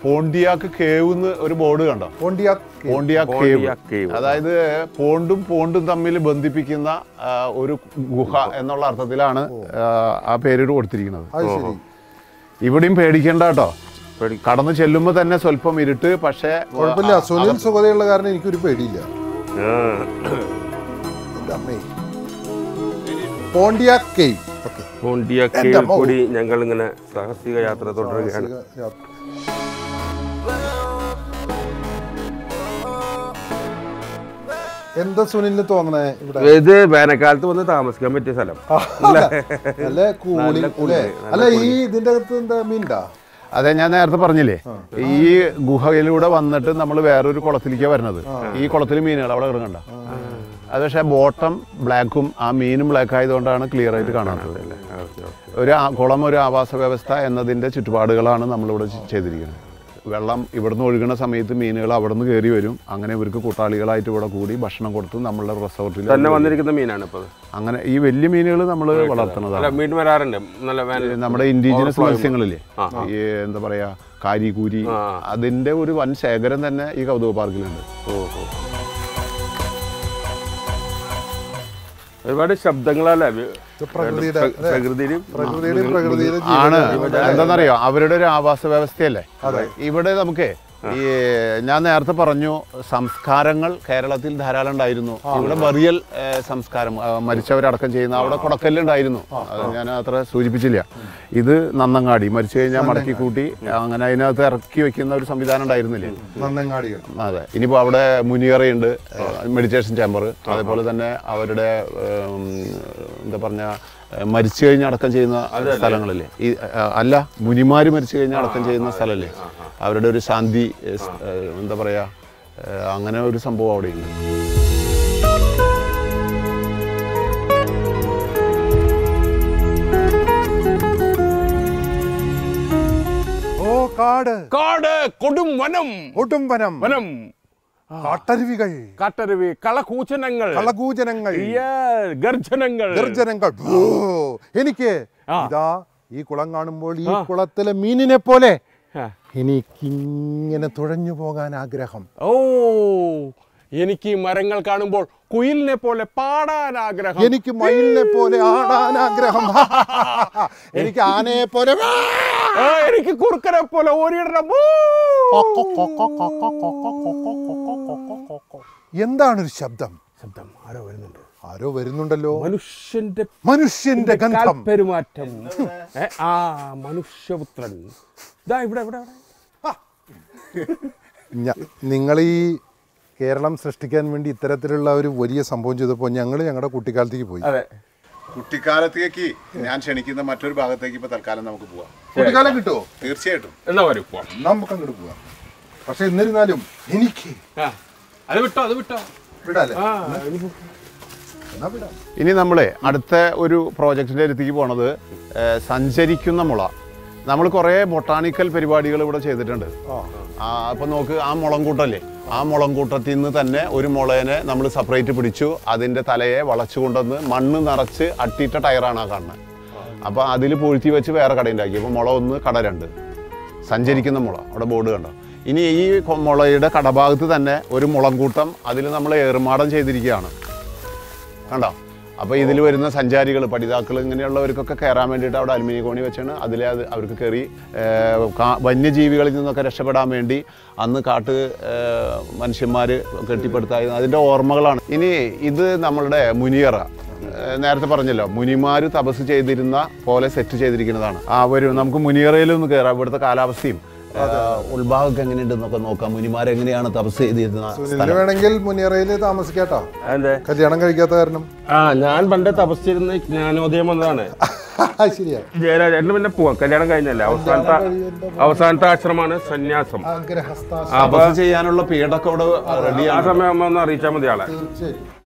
പോണ്ടിയാക്ക് cave എന്ന് ഒരു board കണ്ടോ പോണ്ടിയാ പോണ്ടിയാക്ക് പോണ്ടിയാക്ക് കേവ് cave. അതായത് പോണ്ടും പോണ്ടും തമ്മിൽ ബന്ധിപ്പിക്കുന്ന ആ, ഒരു ഗുഹ എന്നുള്ള അർത്ഥത്തിലാണ് ആ, ആ പേരിട്ട് കൊടുത്തിരിക്കുന്നത് അത് ശരി ഇവിടെയും പേടിക്കണ്ട കേട്ടോ പേടി- കടന്നു ചെല്ലുമ്പോൾ തന്നെ സ്വല്പം ഇരുട്ട് പക്ഷേ കുഴപ്പമില്ല സുനിൽ സുഖതയുള്ള കാരണം എനിക്കൊരു പേടിയില്ല ആ. എൻ്റെ അമ്മേ പോണ്ടിയാ കേവ് ഓക്കെ പോണ്ടിയാക്ക് എൻ്റെ അമ്മോ. കൂടി ഞങ്ങൾ ഇങ്ങനെ സാഹസിക യാത്ര തുടരുകയാണ് എന്താ സുനിലിന് തോന്നണേ ഇവിടെ ഇത് വേനൽക്കാലത്ത് വന്ന് താമസിക്കാൻ പറ്റിയ സ്ഥലം നല്ല കൂളിംഗ് cooling, അല്ലേ അല്ല ഈ ഇതിന്റെ അകത്ത് എന്താ മീൻണ്ടാ അതെ ഞാൻ നേരത്തെ പറഞ്ഞില്ലേ ഈ ഗുഹയിലൂടെ വന്നിട്ട് നമ്മൾ വേറൊരു കുളത്തിലേക്കാണ് വരുന്നത് ഈ കുളത്തിൽ മീനുകൾ അവിടെ കിടക്കണ്ട അത് പക്ഷേ ബോട്ടം ബ്ലാക്കും ആ മീനും ബ്ലാക്ക് ആയതുകൊണ്ടാണ് ക്ലിയർ ആയിട്ട് കാണാത്തത് ഒരു ആ- കുളം ഒരു ആവാസ വ്യവസ്ഥ എന്നതിൻ്റെ ചുറ്റുപാടുകളാണ് നമ്മളിവിടെ ചെ- ചെയ്തിരിക്കുന്നത് വെള്ളം ഇവിടുന്ന് ഒഴുകുന്ന സമയത്ത് മീനുകൾ അവിടെ നിന്ന് കയറി വരും അങ്ങനെ ഇവർക്ക് കൂട്ടാളികളായിട്ട് ഇവിടെ കൂടി ഭക്ഷണം കൊടുത്ത് നമ്മളുടെ റിസോർട്ടിൽ തന്നെ വന്നിരിക്കുന്ന മീനാണ് ഇപ്പൊ അങ്ങനെ ഈ വലിയ മീനുകൾ നമ്മൾ വളർത്തുന്നതാണ് അല്ല മീൻ വരാറുണ്ട് നല്ല വേനൽ നമ്മുടെ ഇൻഡിജിനസ് Overflow മത്സ്യങ്ങളില്ലേ ആ, ഈ എന്താ പറയാ കാരികൂരി ആ. അതിന്റെ ഒരു വൻ ശേഖരം തന്നെ ഈ കൗതുക പാർക്കിലുണ്ട് ഓ, ഓ. ഒരുപാട് ശബ്ദങ്ങളല്ലേ ഇത് പ്രകൃതിയുടെ പ്ര- അല്ലേ? പ്രകൃതിയിലും പ്രകൃതിയുടെ പ്രകൃതിയുടെ ആണ് ജീവനാണ്. എന്താണെന്നറിയോ അവരുടെ ഒരു ആവാസ വ്യവസ്ഥയല്ലേ ഇവിടെ നമുക്ക് ഈ ഞാൻ നേരത്തെ പറഞ്ഞു സംസ്കാരങ്ങൾ കേരളത്തിൽ ധാരാളം ഉണ്ടായിരുന്നു ഇവിടെ ബറിയൽ ഏ, സംസ്കാരം ആ, മരിച്ചവരടക്കം ചെയ്യുന്ന അവിടെ കൊടക്കല്ലുണ്ടായിരുന്നു അത് ഞാൻ അത്ര സൂചിപ്പിച്ചില്ല ഇത് നന്നങ്ങാടി മരിച്ചു കഴിഞ്ഞാൽ മടക്കി കൂട്ടി അങ്ങനെ അതിനകത്ത് ഇറക്കി വെക്കുന്ന ഒരു സംവിധാനം ഉണ്ടായിരുന്നില്ലേ നന്നങ്ങാടികൾ അതെ ഇനിയിപ്പോൾ അവിടെ മുനിയറയുണ്ട് മെഡിറ്റേഷൻ ചേംബർ അതേപോലെ തന്നെ അവരുടെ ഉം, എന്താ പറഞ്ഞ മരിച്ചു കഴിഞ്ഞ് അടക്കം ചെയ്യുന്ന സ്ഥലങ്ങളില്ലേ ഈ ആ, അല്ല മുനിമാര് മരിച്ചു കഴിഞ്ഞ് അടക്കം ചെയ്യുന്ന സ്ഥലമല്ലേ അവരുടെ ഒരു ശാന്തി ഏ, സ്- ഏ, എന്താ പറയാ ഏ, അങ്ങനെ ഒരു സംഭവം അവിടെയുണ്ട് ഓ കാട് കാട് കൊടും വനം ഒട്ടും വനം വനം കാട്ടരുവികൾ കാട്ടരുവി കളകൂചനങ്ങൾ കളകൂജനങ്ങൾ Yeah, ഗർജനങ്ങൾ ഗർജനങ്ങൾ ഓ എനിക്ക് ആ. ഇതാ ഈ കുളം കാണുമ്പോൾ ഈ കുളത്തിലെ മീനിനെ പോലെ ആ. എനിക്കിങ്ങനെ തുഴഞ്ഞു പോകാൻ ആഗ്രഹം ഓ എനിക്ക് ഈ മരങ്ങൾ കാണുമ്പോൾ കുയിലിനെ പോലെ പാടാൻ ആഗ്രഹം എനിക്ക് മയിലിനെ പോലെ ആടാൻ ആഗ്രഹം എനിക്ക് ആനയെ പോലെ ആ, എനിക്ക് കുറുക്കനെ പോലെ ഓരിയിടണം ഊ. എന്താണ് ഒരു ശബ്ദം ശബ്ദം ആരോ വരുന്നുണ്ട് ആരോ വരുന്നുണ്ടല്ലോ മനുഷ്യന്റെ മനുഷ്യന്റെ ഗന്ധം പെരുമാറ്റം ഏ, ആ മനുഷ്യപുത്രൻ ഇതാ ഇവിടെ ഇവിടെ ഇവിടെ. നിങ്ങൾ ഈ കേരളം സൃഷ്ടിക്കാൻ വേണ്ടി ഇത്തരത്തിലുള്ള ഒരു വലിയ സംഭവം ചെയ്തപ്പോൾ ഞങ്ങൾ ഞങ്ങളുടെ കുട്ടിക്കാലത്തേക്ക് പോയി അതെ കുട്ടിക്കാലത്തേക്ക് ഞാൻ ക്ഷണിക്കുന്ന മറ്റൊരു ഭാഗത്തേക്ക് ഇപ്പൊ തൽക്കാലം നമുക്ക് പോവാം കുട്ടിക്കാലം കിട്ടുമോ തീർച്ചയായിട്ടും എന്നാ വരും പോവാം നമുക്ക് അങ്ങോട്ട് പോവാം പക്ഷെ എന്നിരുന്നാലും എനിക്ക് ആ, അത് വിട്ടോ അത് വിട്ടോ വിടാല്ലേ ആ ഇനി എന്നാ വിടാം ഇനി നമ്മളെ അടുത്ത ഒരു പ്രോജക്റ്റിൻ്റെ അടുത്തേക്ക് പോണത് ഏ, സഞ്ചരിക്കുന്ന മുള നമ്മൾ കുറേ ബൊട്ടാണിക്കൽ പരിപാടികൾ ഇവിടെ ചെയ്തിട്ടുണ്ട് ആ ആ അപ്പോൾ നോക്ക് ആ മുളംകൂട്ടല്ലേ ആ മുളംകൂട്ടത്തിൽ നിന്ന് തന്നെ ഒരു മുളേനെ നമ്മൾ സെപ്പറേറ്റ് പിടിച്ചു അതിൻ്റെ തലയെ വളച്ചു കൊണ്ടുവന്ന് മണ്ണ് നിറച്ച് അട്ടിയിട്ട ടയറാണ് ആ കാണുന്നത് അപ്പോൾ അതിൽ പൊഴുത്തി വെച്ച് വേറെ കട ഉണ്ടാക്കി അപ്പോൾ മുള ഒന്ന് കട രണ്ട് സഞ്ചരിക്കുന്ന മുള അവിടെ ബോർഡ് കണ്ടോ ഇനി ഈ കൊ- മുളയുടെ കടഭാഗത്ത് തന്നെ ഒരു മുളംകൂട്ടം അതിൽ നമ്മൾ ഏറുമാടം ചെയ്തിരിക്കുകയാണ് കണ്ടോ അപ്പോൾ ഇതിൽ വരുന്ന സഞ്ചാരികൾ പഠിതാക്കൾ ഇങ്ങനെയുള്ളവർക്കൊക്കെ കയറാൻ വേണ്ടിയിട്ട് അവിടെ അലുമിനിയ കോണി വെച്ചാണ് അതിലെ അത് അവർക്ക് കയറി ഏർ, കാ- വന്യജീവികളിൽ നിന്നൊക്കെ രക്ഷപ്പെടാൻ വേണ്ടി അന്ന് കാട്ട് മനുഷ്യന്മാർ കെട്ടിപ്പടുത്തായിരുന്നു അതിൻ്റെ ഓർമ്മകളാണ് ഇനി ഇത് നമ്മളുടെ മുനിയറ ഏർ, നേരത്തെ പറഞ്ഞല്ലോ മുനിമാർ തപസ് ചെയ്തിരുന്ന പോലെ സെറ്റ് ചെയ്തിരിക്കുന്നതാണ് ആ വരും നമുക്ക് മുനിയറയിലൊന്ന് കയറാം ഇവിടുത്തെ കാലാവസ്ഥയും ഏർ, ഉൾഭാഗമൊക്കെ എങ്ങനെയുണ്ടെന്നൊക്കെ നോക്കാം മുനിമാരെങ്ങനെയാണ് തപസ് ചെയ്തിരുന്ന സുനിലിന് വേണമെങ്കിൽ മുനിയറയിൽ താമസിക്കാട്ടോ അതെ കല്യാണം കഴിക്കാത്ത കാരണം ആ ഞാൻ പണ്ട് തപസ്സിരുന്ന് ജ്ഞാനോദയം വന്നതാണ് ശരിയാ ജയരാജേട്ടന് പിന്നെ പോവാം കല്യാണം കഴിഞ്ഞല്ലേ അവസാനത്തെ അവസാനത്തെ ആശ്രമമാണ് സന്യാസം ആഗ്രഹസ്ത ആ, അപ്പൊ തപസ് ചെയ്യാനുള്ള പീഠൊക്കെ അവിടെ ആ റെഡിയാണ് സമയം ഒന്ന് അറിയിച്ചാൽ മതി ആളെ തീർച്ചയായിട്ടും